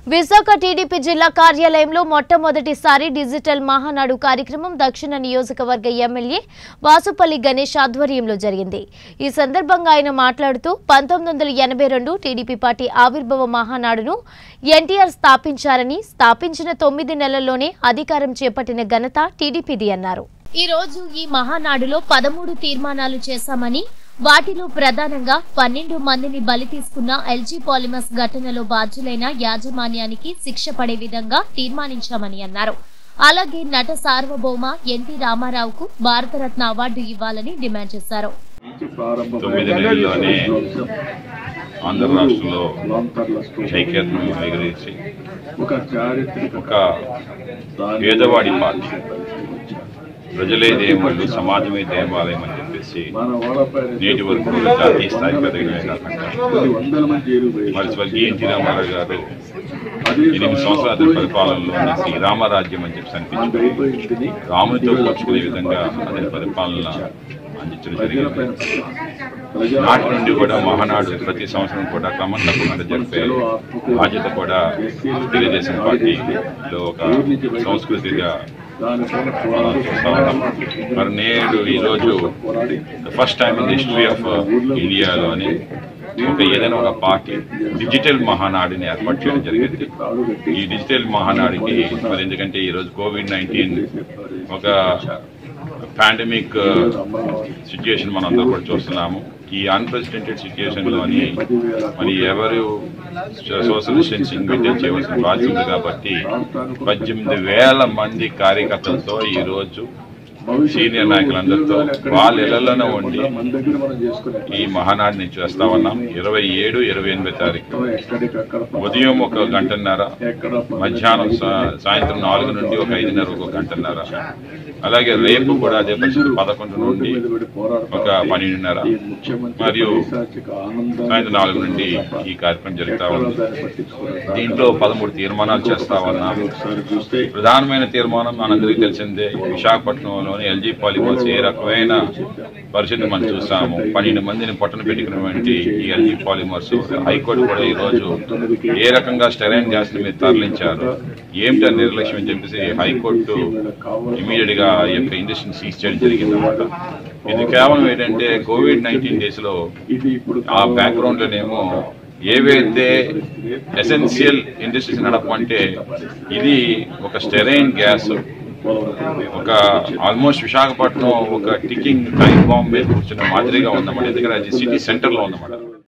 Visakha TDP జిల్లా కార్యాలయంలో మొట్టమొదటిసారి డిజిటల్ మహానాడు కార్యక్రమం దక్షిణ నియోజకవర్గ ఎమ్మెల్యే వాసుపల్లి గణేష్ ఆధ్వర్యంలో జరిగింది ఈ సందర్భంగా ఆయన మాట్లాడుతూ పంతొమ్మిది వందల ఎనభై రెండు టీడీపీ పార్టీ ఆవిర్భావ మహానాడును ఎన్టీఆర్ స్థాపించారని స్థాపించిన తొమ్మిది నెలల్లోనే అధికారం చేపట్టిన ఘనత టీడీపీది అన్నారు ఈ రోజు ఈ మహానాడులో పదమూడు తీర్మానాలు చేశామని వాటిలో ప్రధానంగా పన్నెండు మందిని బలి తీసుకున్న ఎల్జీ పాలిమర్స్ ఘటనలో బాధ్యులైన యాజమాన్యానికి శిక్ష పడే విధంగా తీర్మానించామని అన్నారు అలాగే నట సార్వభౌమ ఎన్టీ రామారావుకు భారతరత్న అవార్డు ఇవ్వాలని డిమాండ్ చేశారు తొమ్మిది నెలల్లోనే ఆంధ్ర రాష్ట్రంలో ఐక్యతను ఎగిరేసి ఒక చారిత్రక ఒక పేదవాడి పార్టీ ప్రజలే దేవాళ్ళు సమాజమే దేవాలయం అని చెప్పేసి మన వాళ్ళపై నేటి వరకు జాతీయ స్థాయి పెరగడమే కాకుండా కొన్ని వందల మంది జైలు మరి స్వర్గీయ ఎన్టీ రామారావు గారు అదే ఎనిమిది సంవత్సరాల పరిపాలనలో శ్రీరామరాజ్యం అని చెప్పి అనిపించింది అయిపోయింది రామునితో పోల్చుకునే విధంగా అతని పరిపాలన అందించడం ప్రజలపై జరిగింది నాటి నుండి కూడా మహానాడు ప్రతి సంవత్సరం కూడా క్రమం తప్పకుండా జరిపే బాధ్యత కూడా తెలుగుదేశం పార్టీలో ఒక సంస్కృతిగా దానిపైన మనం చూస్తా ఉన్నాం మరి నేడు ఈరోజు పోరాడి first time in history of ఇండియాలోని ఒక ఏదైనా ఒక పార్టీ డిజిటల్ మహానాడిని ఏర్పాటు చేయడం జరిగింది కాలు కట్టి ఈ డిజిటల్ మహానాడికి మరి ఎందుకంటే ఈరోజు కోవిడ్ నైన్టీన్ ఒక పాండమిక్ సిచ్యుయేషన్ మనం అందరూ కూడా చూస్తున్నాము ఈ అన్ప్రెసిడెంటెడ్ సిచ్యుయేషన్ లోని మరి ఎవరు సోషల్ డిస్టెన్సింగ్ మెయింటైన్ చేయవలసిన బాధ్యత ఉంది కాబట్టి పద్దెనిమిది వేల మంది కార్యకర్తలతో ఈ రోజు సీనియర్ నాయకులందరితో వాళ్ళ ఇళ్లలోనే ఉండి మన దగ్గర మనం చేసుకునే ఈ మహానాడిని చేస్తా ఉన్నాం ఇరవై ఏడు ఇరవై ఎనిమిది తారీఖు ఎక్కడికి అక్కడ ఉదయం ఒక గంటన్నర ఎక్కడ మధ్యాహ్నం సా- సాయంత్రం నాలుగు నుండి ఒక ఐదున్నర ఒక గంటన్నర అలాగే రేపు కూడా అదే పరిస్థితి పదకొండు నుండి ఒక పన్నెండున్నర ఈ ముఖ్యమంత్రి మరియు పైశాచిక ఆనందాన్ని సాయంత్రం నాలుగు నుండి ఈ కార్యక్రమం జరుగుతా ఉంది దాన్ని పట్టించుకోవడం దీంట్లో పదమూడు తీర్మానాలు చేస్తా ఉన్నాము ఒకసారి చూస్తే ప్రధానమైన తీర్మానం మనందరికీ తెలిసిందే విశాఖపట్నంలోని ఎల్జీ పాలిమర్స్ ఏ రకమైన పరిస్థితిని మనం చూసాము పన్నెండు మందిని పట్టణ పెట్టుకున్నటువంటి ఈ ఎల్జీ పాలిమర్స్ హైకోర్టు కూడా ఈ రోజు ఏ రకంగా స్టెరైన్ గ్యాస్ ని మీరు తరలించారు ఏమిటా నిర్లక్ష్యం అని చెప్పేసి హైకోర్టు ఇమీడియట్ గా ఈ యొక్క ఇండస్ట్రీని సీజ్ చేయడం జరిగింది అనమాట ఇది కేవలం ఏంటంటే కోవిడ్ నైన్టీన్ డేస్ లో ఇది ఇప్పుడు ఆ బ్యాక్గ్రౌండ్ లోనేమో ఏవైతే ఎసెన్షియల్ ఇండస్ట్రీస్ నడపమంటే ఇది ఒక స్టెరైన్ గ్యాస్ ఒక ఆల్మోస్ట్ విశాఖపట్నం ఒక టికింగ్ టైం బాంబ్ మీద కూర్చున్న మాదిరిగా ఉందన్నమాట ఎందుకంటే అది సిటీ సెంటర్ లో ఉందన్నమాట